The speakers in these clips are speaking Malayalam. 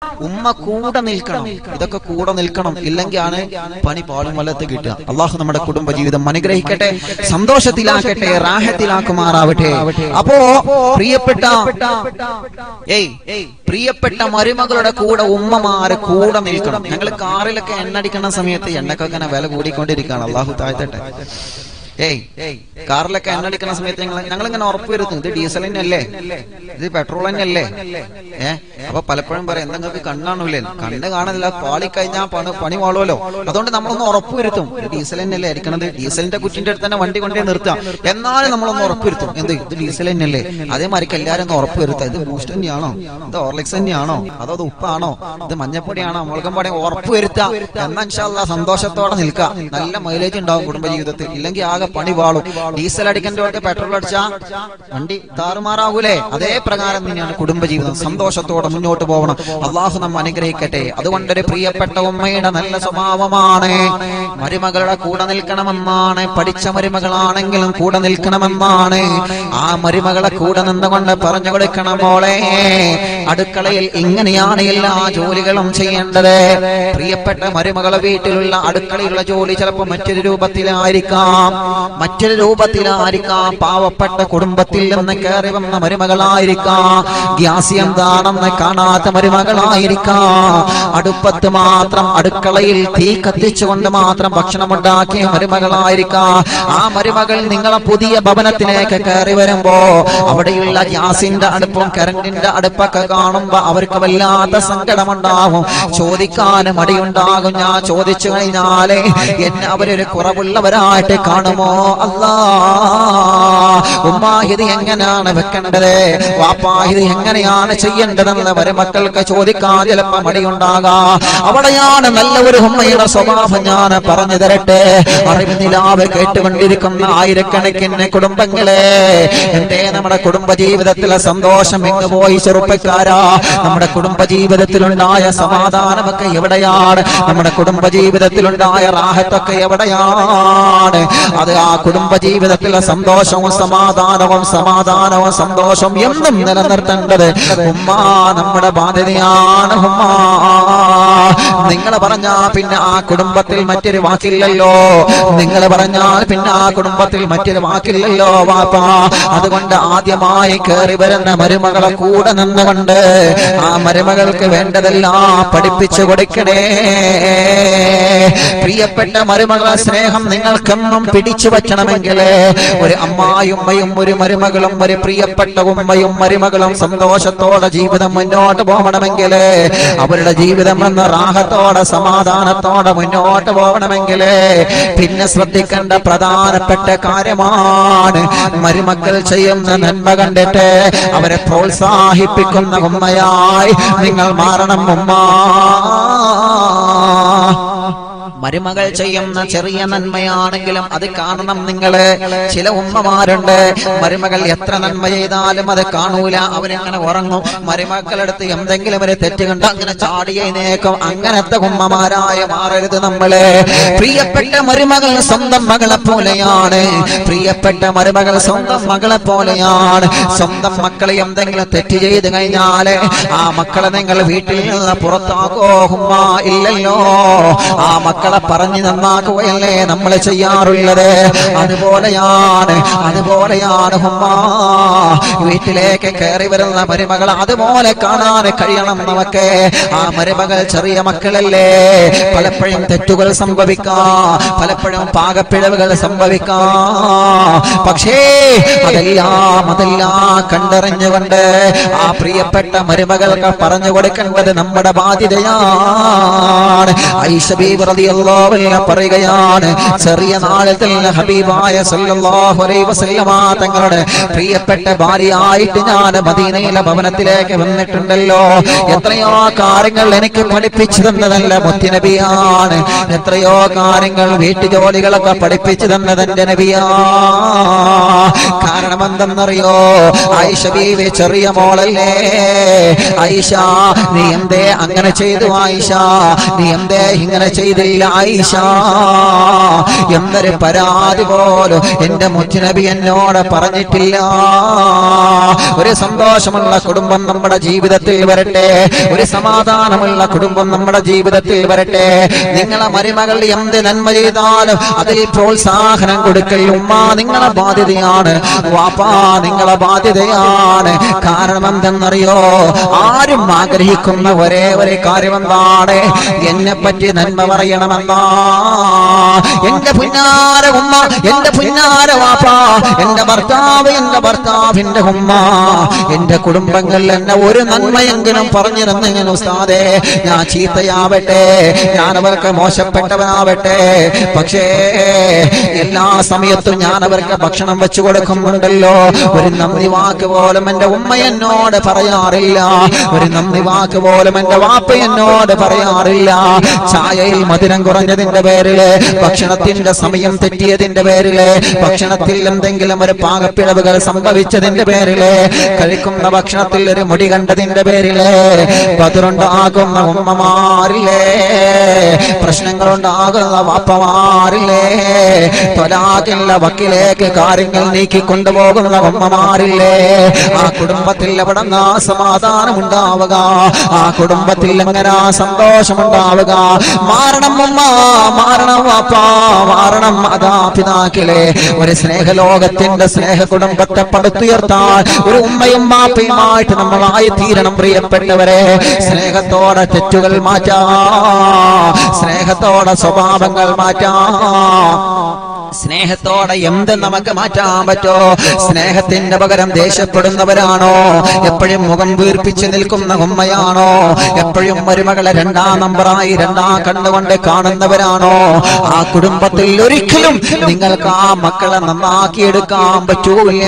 ഉമ്മ കൂടെ നിൽക്കണം ഇതൊക്കെ കൂടെ നിൽക്കണം ഇല്ലെങ്കിൽ ആണ് പണി പാളും വല്ലത്ത് കിട്ടുക അള്ളാഹു നമ്മുടെ കുടുംബ ജീവിതം അനുഗ്രഹിക്കട്ടെ സന്തോഷത്തിലാക്കട്ടെ റാഹത്തിലാക്കുമാറാവട്ടെ അപ്പോ പ്രിയപ്പെട്ട ഏയ് പ്രിയപ്പെട്ട മരുമകളുടെ കൂടെ ഉമ്മമാര് കൂടെ നിൽക്കണം ഞങ്ങൾ കാറിലൊക്കെ എണ്ണടിക്കുന്ന സമയത്ത് എണ്ണക്കൊക്കെ ഇങ്ങനെ വില കൂടിക്കൊണ്ടിരിക്കുകയാണ് അള്ളാഹു താഴ്ത്തട്ടെ ഏയ് കാറിലൊക്കെ എണ്ണ അടിക്കുന്ന സമയത്ത് ഞങ്ങൾ ഞങ്ങൾ ഇങ്ങനെ ഉറപ്പ് വരുത്തും ഇത് ഡീസൽ തന്നെയല്ലേ ഇത് പെട്രോൾ തന്നെയല്ലേ ഏ അപ്പൊ പലപ്പോഴും പറയാം എന്തെങ്കിലും കണ്ണാണല്ലേ കണ്ണ് കാണുന്നില്ല പാളി കഴിഞ്ഞാൽ പണി പണി വാളുമല്ലോ അതുകൊണ്ട് നമ്മളൊന്ന് ഉറപ്പ് വരുത്തും ഇത് ഡീസൽ തന്നെയല്ലേ അടിക്കണത് ഡീസലിന്റെ കുറ്റിന്റെ അടുത്ത് തന്നെ വണ്ടി കൊണ്ടേ നിർത്താം എന്നാലും നമ്മളൊന്ന് ഉറപ്പ് വരുത്തും എന്ത് ഇത് ഡീസൽ തന്നെയല്ലേ അതേമാതിരിക്ക് എല്ലാവരും ഒന്ന് ഉറപ്പ് വരുത്താം ഇത് ബൂസ്റ്റ് തന്നെയാണോ ഇത് ഓർലിക്സ് തന്നെയാണോ അതോ ഇത് ഉപ്പാണോ ഇത് മഞ്ഞപ്പൊടിയാണോ മുളകം പൊടി ഉറപ്പ് വരുത്താം എന്നാ ഇൻഷാല്ലാ സന്തോഷത്തോടെ നിൽക്കാം നല്ല മൈലേജ് ഉണ്ടാവും കുടുംബജീവിതത്തിൽ ഇല്ലെങ്കിൽ ആകെ പണി വാളും ഡീസൽ അടിക്കേണ്ടവർക്ക് പെട്രോൾ അടിച്ചാ വണ്ടി താറുമാറാവൂലേ അതേ പ്രകാരം തന്നെയാണ് കുടുംബജീവിതം സന്തോഷത്തോടെ മുന്നോട്ട് പോകണം അള്ളാഹു നമ്മ അനുഗ്രഹിക്കട്ടെ അതുകൊണ്ടൊരു പ്രിയപ്പെട്ട ഉമ്മയുടെ നല്ല സ്വഭാവമാണ് മരുമകളുടെ കൂടെ നിൽക്കണമെന്നാണ് പഠിച്ച മരുമകളാണെങ്കിലും കൂടെ നിൽക്കണമെന്നാണ് ആ മരുമകളെ കൂടെ നിന്നുകൊണ്ട് പറഞ്ഞു കൊടുക്കണം മോളെ അടുക്കളയിൽ ഇങ്ങനെയാണ് എല്ലാ ജോലികളും ചെയ്യേണ്ടത് പ്രിയപ്പെട്ട മരുമകളെ വീട്ടിലുള്ള അടുക്കളയിലുള്ള ജോലി ചിലപ്പോൾ മറ്റൊരു രൂപത്തിലായിരിക്കാം മറ്റൊരു രൂപത്തിലായിരിക്കാം പാവപ്പെട്ട കുടുംബത്തിൽ നിന്ന് കയറി വന്ന മരുമകളായിരിക്കാം ഗ്യാസ് എന്താണെന്ന് കാണാത്ത മരുമകളായിരിക്കാം അടുപ്പത്ത് മാത്രം അടുക്കളയിൽ തീ കത്തിച്ചുകൊണ്ട് മാത്രം ഭക്ഷണം ഉണ്ടാക്കിയ മരുമകളായിരിക്കാം ആ മരുമകൾ നിങ്ങളെ പുതിയ ഭവനത്തിലേക്ക് കയറി വരുമ്പോ അവിടെയുള്ള ഗ്യാസിന്റെ അടുപ്പും കറണ്ടിന്റെ അടുപ്പൊക്കെ കാണുമ്പോ അവർക്ക് വല്ലാത്ത സങ്കടമുണ്ടാവും ചോദിക്കാൻ മടിയുണ്ടാകും ഞാൻ ചോദിച്ചു കഴിഞ്ഞാല് എന്നെ അവരൊരു കുറവുള്ളവരായിട്ട് കാണുമോ അല്ലാ ഉമ്മാ ഇത് എങ്ങനെയാണ് വെക്കേണ്ടത് വാപ്പാ ഇത് എങ്ങനെയാണ് ചെയ്യേണ്ടതെന്ന് വരെ മക്കൾക്ക് ചോദിക്കാൻ ചിലപ്പോ മടിയുണ്ടാകാം അവിടെയാണ് നല്ല ഒരു ഉമ്മയുടെ സ്വഭാവം ഞാൻ പറഞ്ഞു തരട്ടെ അറിവ് നിലാവ് കേട്ടുകൊണ്ടിരിക്കുന്ന ആയിരക്കണക്കിന് കുടുംബങ്ങളെ എന്റെ നമ്മുടെ കുടുംബ ജീവിതത്തിലെ സന്തോഷം എങ്ങ് പോയി ചെറുപ്പക്കാരാ നമ്മുടെ കുടുംബ ജീവിതത്തിലുണ്ടായ സമാധാനമൊക്കെ എവിടെയാണ് നമ്മുടെ കുടുംബ ജീവിതത്തിലുണ്ടായ റാഹത്തൊക്കെ എവിടെയാണ് അത് ആ കുടുംബ ജീവിതത്തിലെ സന്തോഷവും സമാധാനവും സമാധാനവും സന്തോഷവും എന്നും നിലനിർത്തേണ്ടത് ഉമ്മ നമ്മുടെ ബാധ്യതയാണ് ഉമ്മ നിങ്ങൾ പറഞ്ഞാ പിന്നെ ആ കുടുംബത്തിൽ മറ്റൊരു വാക്കില്ലല്ലോ നിങ്ങൾ പറഞ്ഞാൽ പിന്നെ ആ കുടുംബത്തിൽ മറ്റൊരു വാക്കില്ലല്ലോ വാപ്പാ അതുകൊണ്ട് ആദ്യമായി കയറി വരുന്ന മരുമകളെ കൂടെ നിന്നുകൊണ്ട് ആ മരുമകൾക്ക് വേണ്ടതെല്ലാം പഠിപ്പിച്ചു കൊടുക്കണേ പ്രിയപ്പെട്ട മരുമകളെ സ്നേഹം നിങ്ങൾക്കെന്നും പിടിച്ചു വയ്ക്കണമെങ്കിൽ ഒരു അമ്മായുമ്മയും ഒരു മരുമകളും ഒരു പ്രിയപ്പെട്ട ഉമ്മയും മരുമകളും സന്തോഷത്തോടെ ജീവിതം മുന്നോട്ട് പോകണമെങ്കിൽ അവരുടെ ജീവിതം എന്ന റാഹത്തോടെ സമാധാനത്തോടെ മുന്നോട്ട് പോകണമെങ്കിൽ പിന്നെ ശ്രദ്ധിക്കേണ്ട പ്രധാനപ്പെട്ട കാര്യമാണ് മരുമക്കൾ ചെയ്യുന്ന നന്മ കണ്ടിട്ട് അവരെ പ്രോത്സാഹിപ്പിക്കുന്ന ഉമ്മയായി നിങ്ങൾ മാറണം ഉമ്മ മരുമകൾ ചെയ്യുന്ന ചെറിയ നന്മയാണെങ്കിലും അത് കാണണം നിങ്ങള് ചില ഉമ്മമാരുണ്ട് മരുമകൾ എത്ര നന്മ ചെയ്താലും അത് കാണൂല അവരങ്ങനെ ഉറങ്ങും മരുമക്കളടുത്ത് എന്തെങ്കിലും ഒരു തെറ്റ് കണ്ട് അങ്ങനെ ചാടിയേക്കും അങ്ങനത്തെ ഉമ്മമാരായ മാറരുത് നമ്മള് പ്രിയപ്പെട്ട മരുമകൾ സ്വന്തം മകളെ പോലെയാണ് പ്രിയപ്പെട്ട മരുമകൾ സ്വന്തം മകളെ പോലെയാണ് സ്വന്തം മക്കളെ എന്തെങ്കിലും തെറ്റ് ചെയ്ത് കഴിഞ്ഞാല് ആ മക്കളെ നിങ്ങൾ വീട്ടിൽ നിന്ന് പുറത്താക്കോ ഉമ്മ ഇല്ലല്ലോ ആ മക്കളെ പറഞ്ഞു നന്നാക്കുകയല്ലേ നമ്മൾ ചെയ്യാറുള്ളത് അതുപോലെയാണ് അതുപോലെയാണ് ഉമ്മ വീട്ടിലേക്ക് കയറി വരുന്ന മരുമകൾ അതുപോലെ കാണാൻ കഴിയണം നമുക്ക് ആ മരുമകൾ ചെറിയ മക്കളല്ലേ പലപ്പോഴും തെറ്റുകൾ സംഭവിക്കാം പലപ്പോഴും പാകപ്പിഴവുകൾ സംഭവിക്കാം പക്ഷേ അതെല്ലാം അതെല്ലാം കണ്ടറിഞ്ഞുകൊണ്ട് ആ പ്രിയപ്പെട്ട മരുമകൾക്ക് പറഞ്ഞു കൊടുക്കേണ്ടത് നമ്മുടെ ബാധ്യതയാണ് ഐഷ ബീബി റളിയല്ലാഹു അൻഹ പറയുകയാണ് ചെറിയ നാളിൽ തന്നെ ഹബീബായ സല്ലല്ലാഹു അലൈഹി വസല്ലമ തങ്ങളുടെ പ്രിയപ്പെട്ട ഭാര്യയായിട്ട് ഞാൻ മദീനയിലെ ഭവനത്തിലേക്ക് വന്നിട്ടുണ്ടല്ലോ എത്രയോ കാര്യങ്ങൾ എനിക്ക് പഠിപ്പിച്ചു തന്നതല്ല മുത്തുനബിയാണ് എത്രയോ കാര്യങ്ങൾ വീട്ടുജോലികളൊക്കെ പഠിപ്പിച്ചു തന്നത് എന്റെ നബിയാ കാരണം എന്തെന്നറിയോ ഐഷ ബീവി ചെറിയ മോളല്ലേ ഐഷ നീ എന്തേ അങ്ങനെ ചെയ്തു ആയിഷ നീ എന്തേ ഇങ്ങനെ ചെയ്തില്ല ആയിഷ എന്തൊരു പരാതി പോലും എന്റെ മുത്തുനബി എന്നോട് പറഞ്ഞിട്ടില്ല ഒരു സന്തോഷമുള്ള കുടുംബം നമ്മുടെ ജീവിതത്തിൽ വരട്ടെ ഒരു സമാധാനമുള്ള കുടുംബം നമ്മുടെ ജീവിതത്തിൽ വരട്ടെ നിങ്ങളെ മരുമകൾ എന്ത് നന്മ ചെയ്താലും അതിൽ പ്രോത്സാഹനം കൊടുക്കൽ ഉമ്മ നിങ്ങളെ ബാധ്യതയാണ് വാപ്പാ നിങ്ങളെ ബാധ്യതയാണ് കാരണം എന്തെന്നറിയോ ആരും ആഗ്രഹിക്കുന്ന ഒരേ ഒരു കാര്യം എന്താണ് എന്നെ പറ്റി നന്മ പറയണമെന്നാ എന്റെ പുന്നാര ഉമ്മ എന്റെ പുന്നാര വാപ്പാ എന്റെ ഭർത്താവ് എന്റെ ഭർത്താവിന്റെ ഉമ്മ എന്റെ കുടുംബങ്ങളിൽ എന്നെ ഒരു നന്മയെങ്കിലും പറഞ്ഞിരുന്നെങ്കിൽ ഉസ്താദേ ഞാൻ ചീത്തയാവട്ടെ ഞാൻ അവർക്ക് മോശപ്പെട്ടവനാവട്ടെ പക്ഷേ എല്ലാ സമയത്തും ഞാൻ അവർക്ക് ഭക്ഷണം വെച്ചു കൊടുക്കുന്നുണ്ടല്ലോ ഒരു നന്ദി വാക്ക് പോലും എന്റെ ഉമ്മ എന്നോട് പറയാറില്ല ഒരു നന്ദി വാക്ക് പോലും എന്റെ വാപ്പ എന്നോട് പറയാറില്ല ചായയിൽ മധുരം കുറഞ്ഞതിന്റെ പേരില് ഭക്ഷണത്തിന്റെ സമയം തെറ്റിയതിന്റെ പേരില് ഭക്ഷണത്തിൽ എന്തെങ്കിലും ഒരു പാകപ്പിഴവുകൾ സംഭവിച്ചതിന്റെ പേരില് കഴിക്കുന്ന ഭക്ഷണത്തിൽ ഒരു മുടി കണ്ടതിന്റെ പേരില് പതിറുണ്ടാകുന്ന ഉമ്മമാരില്ലേ പ്രശ്നങ്ങളുണ്ടാകുന്ന വാപ്പമാരില്ലേ തൊലാകില്ല വക്കിലേക്ക് കാര്യങ്ങൾ നീക്കി കൊണ്ടുപോകുന്ന ഉമ്മമാരില്ലേ ആ കുടുംബത്തിൽ എവിടെ നിന്നാ സമാധാനം ഉണ്ടാവുക ആ കുടുംബത്തിൽ എങ്ങനെ സന്തോഷം ഉണ്ടാവുക മാറണം ഉമ്മ മാറണം വാപ്പ മാറണം മാതാപിതാക്കളെ ഒരു സ്നേഹലോകത്തിന്റെ സ്നേഹ കുടുംബത്തെ പടുത്തുയർത്താൻ ഒരു ഉമ്മയും മാപ്പയുമായിട്ട് നമ്മളായി തീരണം പ്രിയപ്പെട്ടവരെ സ്നേഹത്തോടെ തെറ്റുകൾ മാറ്റാ സ്നേഹത്തോടെ സ്വഭാവങ്ങൾ മാറ്റാ സ്നേഹത്തോടെ എന്ത് നമുക്ക് മാറ്റാൻ പറ്റോ സ്നേഹത്തിന്റെ പകരം ദേഷ്യപ്പെടുന്നവരാണോ എപ്പോഴും മുഖം വീർപ്പിച്ച് നിൽക്കുന്ന ഉമ്മയാണോ എപ്പോഴും മരുമകളെ രണ്ടാം നമ്പറായി രണ്ടാം കണ്ണുകൊണ്ട് കാണുന്നവരാണോ ആ കുടുംബത്തിൽ ഒരിക്കലും നിങ്ങൾക്ക് ആ മക്കളെ നന്നാക്കിയെടുക്കാൻ പറ്റൂല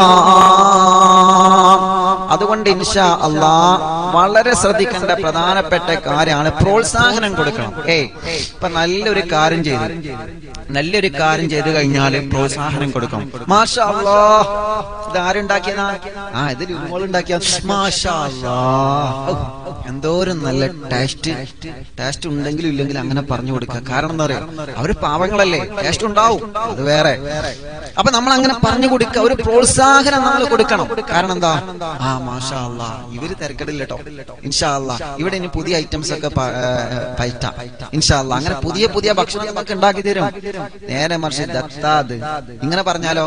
അതുകൊണ്ട് ഇൻഷാ അള്ളാ വളരെ ശ്രദ്ധിക്കേണ്ട പ്രധാനപ്പെട്ട കാര്യമാണ് പ്രോത്സാഹനം കൊടുക്കണം ഏയ് ഇപ്പൊ നല്ലൊരു കാര്യം ചെയ്തു നല്ലൊരു കാര്യം ചെയ്തു കഴിഞ്ഞാൽ പ്രോത്സാഹനം കൊടുക്കണം മാഷാ അള്ളാ ഇത് ആരുണ്ടാക്കിയതാ ആ ഇത് ലുമോൾ ഉണ്ടാക്കിയ മാഷാ അള്ളാ ഔ, എന്തോരം നല്ല ടേസ്റ്റ് ടേസ്റ്റ് ഉണ്ടെങ്കിലും ഇല്ലെങ്കിലും അങ്ങനെ പറഞ്ഞു കൊടുക്കുക കാരണം എന്താ പറയാ അവര് പാവങ്ങളല്ലേ ടേസ്റ്റ് ഉണ്ടാവും അത് വേറെ അപ്പൊ നമ്മൾ അങ്ങനെ പറഞ്ഞു കൊടുക്കുക ഒരു പ്രോത്സാഹനം നമ്മൾ കൊടുക്കണം കാരണം എന്താ ആ മാഷാ അല്ലാ ഇവര് തിരക്കടില്ല കേട്ടോ ഇൻഷാ അല്ലാ ഇവിടെ ഇനി പുതിയ ഐറ്റംസ് ഒക്കെ പ- ഏ, പയറ്റ ഇൻഷാ അല്ലാ അങ്ങനെ പുതിയ പുതിയ ഭക്ഷണം നമുക്ക് ഉണ്ടാക്കി തരും നേരെ മറിച്ച് ദത്താത് ഇങ്ങനെ പറഞ്ഞാലോ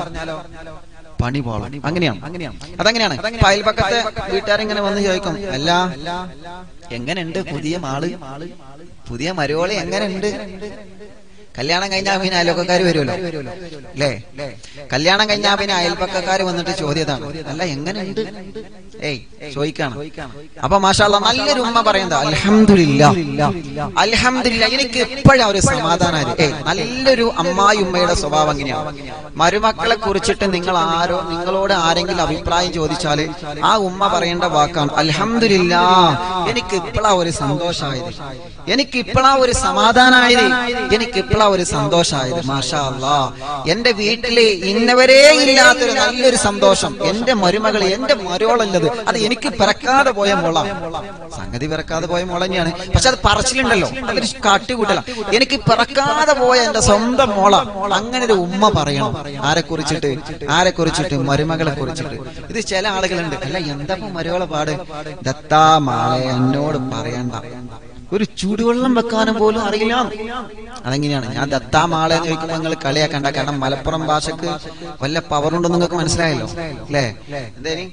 പണി പോളം അങ്ങനെയാണ് അതെങ്ങനെയാണ് ഇപ്പൊ അയൽപക്കത്തെ വീട്ടുകാരിങ്ങനെ വന്ന് ചോദിക്കും അല്ല എങ്ങനെയുണ്ട് പുതിയ മാള് പുതിയ മരുവോളി എങ്ങനെയുണ്ട് കല്യാണം കഴിഞ്ഞാൽ പിന്നെ അയൽപക്കക്കാർ വരുമല്ലോ അല്ലേ കല്യാണം കഴിഞ്ഞാൽ പിന്നെ അയൽപക്കക്കാർ വന്നിട്ട് ചോദ്യതാണ് അല്ല എങ്ങനെയുണ്ട് ഏയ് ചോദിക്കാണ് അപ്പൊ മാഷാല്ല നല്ലൊരു ഉമ്മ പറയുന്നത് അൽഹംദുലില്ല അൽഹംദുലില്ല എനിക്ക് ഇപ്പോഴാ ഒരു സമാധാനം ഏയ് നല്ലൊരു അമ്മായി ഉമ്മയുടെ സ്വഭാവം എങ്ങനെയാണ് മരുമക്കളെ കുറിച്ചിട്ട് നിങ്ങൾ ആരോ നിങ്ങളോട് ആരെങ്കിലും അഭിപ്രായം ചോദിച്ചാല് ആ ഉമ്മ പറയേണ്ട വാക്കാണ് അൽഹംദുലില്ല എനിക്ക് ഇപ്പോഴാ ഒരു സന്തോഷമായത് എനിക്ക് ഇപ്പോഴാ ഒരു സമാധാനമായത് എനിക്ക് ഇപ്പോഴാ ഒരു സന്തോഷമായത് മാഷാ അല്ലാ എന്റെ വീട്ടില് ഇന്നവരേ ഇല്ലാത്തൊരു നല്ലൊരു സന്തോഷം എന്റെ മരുമകൾ എന്റെ മരോളല്ലത് അത് എനിക്ക് പിറക്കാതെ പോയ മോള സംഗതി പിറക്കാതെ പോയ മോള തന്നെയാണ് പക്ഷെ അത് പറച്ചിലുണ്ടല്ലോ അതൊരു കാട്ടിക്കൂട്ടല എനിക്ക് പിറക്കാതെ പോയ എന്റെ സ്വന്തം മോള അങ്ങനെ ഒരു ഉമ്മ പറയണം ആരെ കുറിച്ചിട്ട് ആരെ കുറിച്ചിട്ട് മരുമകളെ കുറിച്ചിട്ട് ഇത് ചില ആളുകളുണ്ട് അല്ല എന്താ ഇപ്പൊ മരുമകളെ പാട് ദത്താ മാളെ എന്നോട് പറയണ്ട ഒരു ചൂടുവെള്ളം വെക്കാനും പോലും അറിയില്ല അതെങ്ങനെയാണ് ഞാൻ ദത്താ മാളെ എന്ന് ചോദിക്കുമ്പോൾ നിങ്ങൾ കളിയാക്കണ്ട കാരണം മലപ്പുറം ഭാഷക്ക് വല്ല പവറുണ്ടെന്ന് നിങ്ങൾക്ക് മനസ്സിലായല്ലോ അല്ലേ എന്തേനി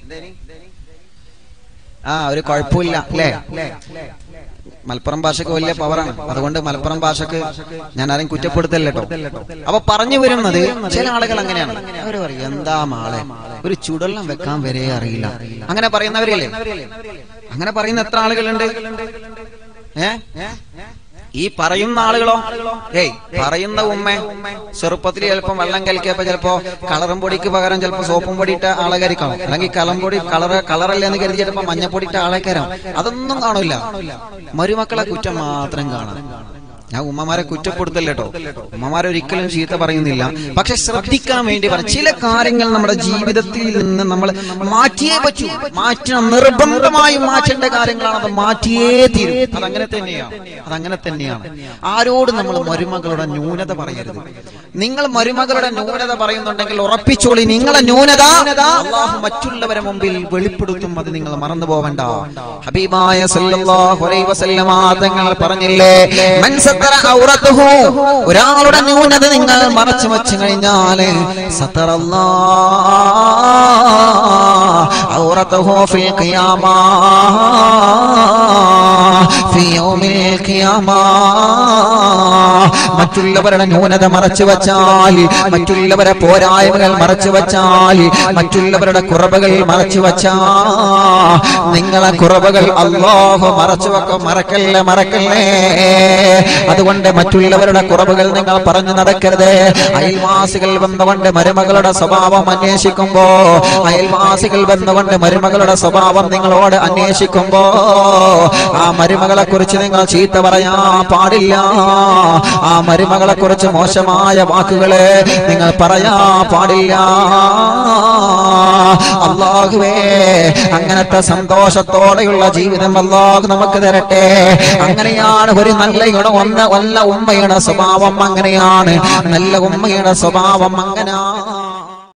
ആ ഒരു കുഴപ്പമില്ല അല്ലേ മലപ്പുറം ഭാഷക്ക് വലിയ പവറാണ് അതുകൊണ്ട് മലപ്പുറം ഭാഷക്ക് ഞാൻ ആരെയും കുറ്റപ്പെടുത്തല്ല കേട്ടോ അപ്പൊ പറഞ്ഞു വരുന്നത് ചില ആളുകൾ അങ്ങനെയാണ് അവർ പറയും എന്താ മാളെ ഒരു ചുടള്ളം വെക്കാൻ വരെ അറിയില്ല അങ്ങനെ പറയുന്നവരില്ലേ അങ്ങനെ പറയുന്ന എത്ര ആളുകളുണ്ട് ഏ ഈ പറയുന്ന ആളുകളോ ഏയ് പറയുന്ന ഉമ്മ ചെറുപ്പത്തിൽ ചിലപ്പോ വെള്ളം കലക്കിയപ്പോ ചിലപ്പോ കളറും പൊടിക്ക് പകരം ചിലപ്പോ സോപ്പും പൊടി ഇട്ട ആളെ കയറിക്കാണും അല്ലെങ്കിൽ കളം പൊടി കളറ് കളറല്ലേ എന്ന് കരുതി ചിലപ്പോ മഞ്ഞപ്പൊടി ഇട്ട ആളെ കയറാം അതൊന്നും കാണൂല മരുമക്കളെ കുറ്റം മാത്രം കാണാം ഞാൻ ഉമ്മമാരെ കുറ്റപ്പെടുത്തല്ല കേട്ടോ ഉമ്മമാരെ ഒരിക്കലും ചീത്ത പറയുന്നില്ല പക്ഷെ ശ്രദ്ധിക്കാൻ വേണ്ടി പറ ചില കാര്യങ്ങൾ നമ്മുടെ ജീവിതത്തിൽ നിന്ന് നമ്മൾ മാറ്റിയേ പറ്റൂ മാറ്റണം നിർബന്ധമായും മാറ്റേണ്ട കാര്യങ്ങളാണ് അത് മാറ്റിയേ തീരും അതങ്ങനെ തന്നെയാണ് അതങ്ങനെ തന്നെയാണ് ആരോട് നമ്മൾ മരുമകളുടെ ന്യൂനത പറയരുത് നിങ്ങൾ മരുമകളുടെ ന്യൂനത പറയുന്നുണ്ടെങ്കിൽ ഉറപ്പിച്ചോളി നിങ്ങളെ ന്യൂനത അള്ളാഹു മറ്റുള്ളവരെ മുമ്പിൽ വെളിപ്പെടുത്തും അത് നിങ്ങൾ മറന്നു പോവണ്ട ഹബീബായ സല്ലല്ലാഹു അലൈഹി വസല്ലമ തങ്ങൾ പറഞ്ഞില്ലേ മൻ സത്തറ ഔറത്തുഹു ഒരാളുടെ ന്യൂനത നിങ്ങൾ മറച്ചു വെച്ചു കഴിഞ്ഞാൽ സത്തറല്ലാഹ് ഔറത്തുഹു ഫിൽ ഖിയാമ ഫി യൗമിൽ ഖിയാമ മറ്റുള്ളവരുടെ ന്യൂനത മറച്ചു വച്ചാൽ മറ്റുള്ളവരെ പോരായ്മകൾ മറച്ചു വച്ചാൽ മറ്റുള്ളവരുടെ കുറവുകൾ മറച്ചു വച്ചാ നിങ്ങളെ കുറവുകൾ അള്ളാഹു മറച്ചു വെക്കും മറക്കല്ലേ മറക്കല്ലേ അതുകൊണ്ട് മറ്റുള്ളവരുടെ കുറവുകൾ നിങ്ങൾ പറഞ്ഞു നടക്കരുത് അയൽവാസികൾ വന്നുകൊണ്ട് മരുമകളുടെ സ്വഭാവം അന്വേഷിക്കുമ്പോ അയൽവാസികൾ വന്നുകൊണ്ട് മരുമകളുടെ സ്വഭാവം നിങ്ങളോട് അന്വേഷിക്കുമ്പോ ആ മരുമകളെ കുറിച്ച് നിങ്ങൾ ചീത്ത പറയാൻ പാടില്ല ആ മരുമകളെ കുറിച്ച് മോശമായ വാക്കുകള് നിങ്ങൾ പറയാ പാടില്ല അള്ളാഹുവേ അങ്ങനത്തെ സന്തോഷത്തോടെയുള്ള ജീവിതം അള്ളാഹു നമുക്ക് തരട്ടെ അങ്ങനെയാണ് ഒരു നല്ല ഗുണം ഒന്ന് നല്ല ഉമ്മയുടെ സ്വഭാവം അങ്ങനെയാണ് നല്ല ഉമ്മയുടെ സ്വഭാവം അങ്ങനെയാണ്